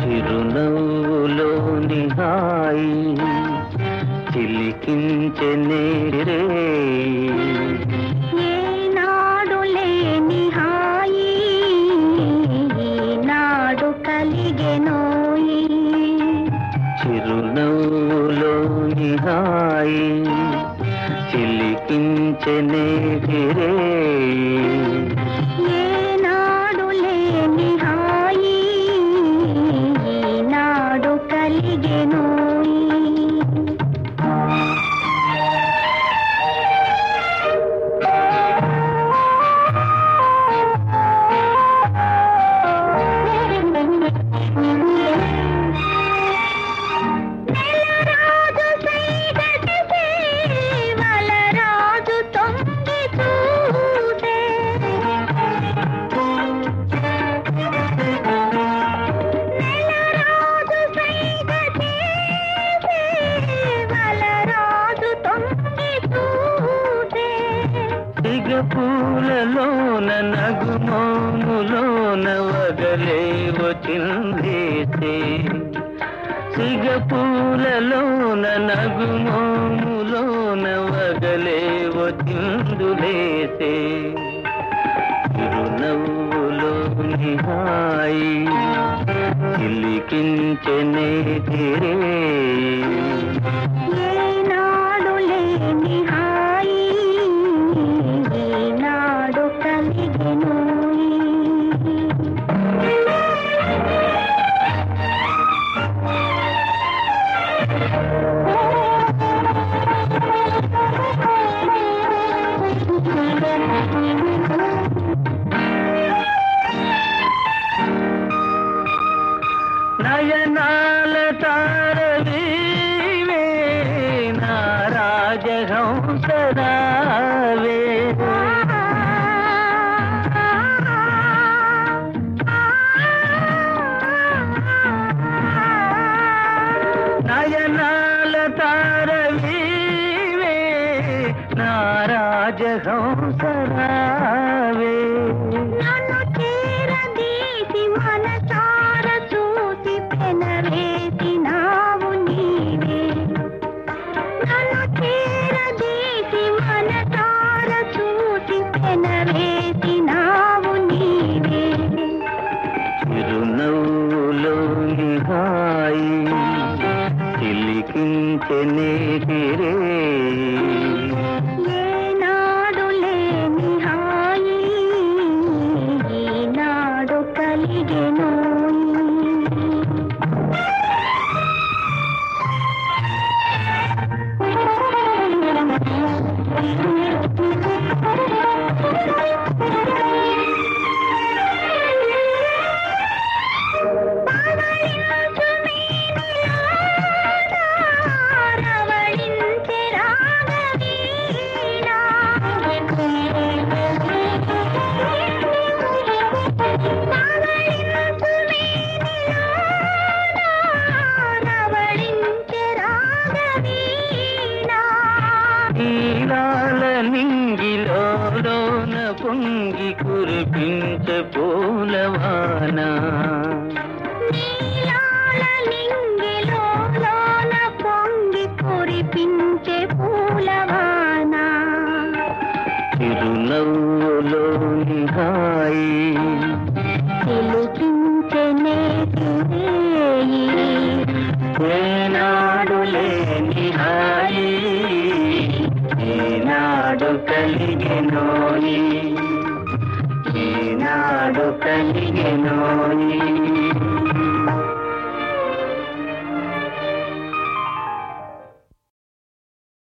చిరునవ్వులోని హాయి చిలికించనే రే ఏనాడు లేని హాయి ఈనాడు కలిగెనోయి చిరునవ్వులోని హాయి చిలికించనే రే ఏనాడు లేని హాయి ఈనాడు కలిగెనోయి నెలరాజు సైగటిసే వలరాజు తొంగి చూసే నెలరాజు సైగటిసే వలరాజు తొంగి చూసే సిగ పూలలోన నగుమోములోన వగలే వచ్చిందేసే సిగ పూలలోన నగుమోములోన వగలే వచ్చిందులేసే చిరునవ్వులోని హాయి చిలికించనే తిరే ఏనాడు లేని హాయి ఈనాడు కలిగెనోయి నయనాల తారవీవే నా రాజహంసరావే నయనాల తారవీవే నా రాజహంసరావే నన్ను చేరదీసి మనసార చూసి పెనవేసినావు నీవే నన్ను చేరదీసి మనసార చూసి పెనవేసినావు నీవే చిరునవ్వులోని హాయి చిలికించనే రే ఏనాడు లేని హాయి ఈనాడు కలిగెనోయి పవళించు మేనిలోన రవళించె రాగవీణ. పవళించు మేనిలోన రవళించె రాగవీణ. తీరాల నింగిలోన పొంగి కురిపించ పూలవాన నీలాల నింగిలోన పొంగి కురిపించే పూలవాన చిరునవ్వులోని హాయి చిలికించే నేతిరేయి ఏనాడు లేని హాయి ఈనాడు కలిగెనోయి ఈనాడు కలిగెనోయి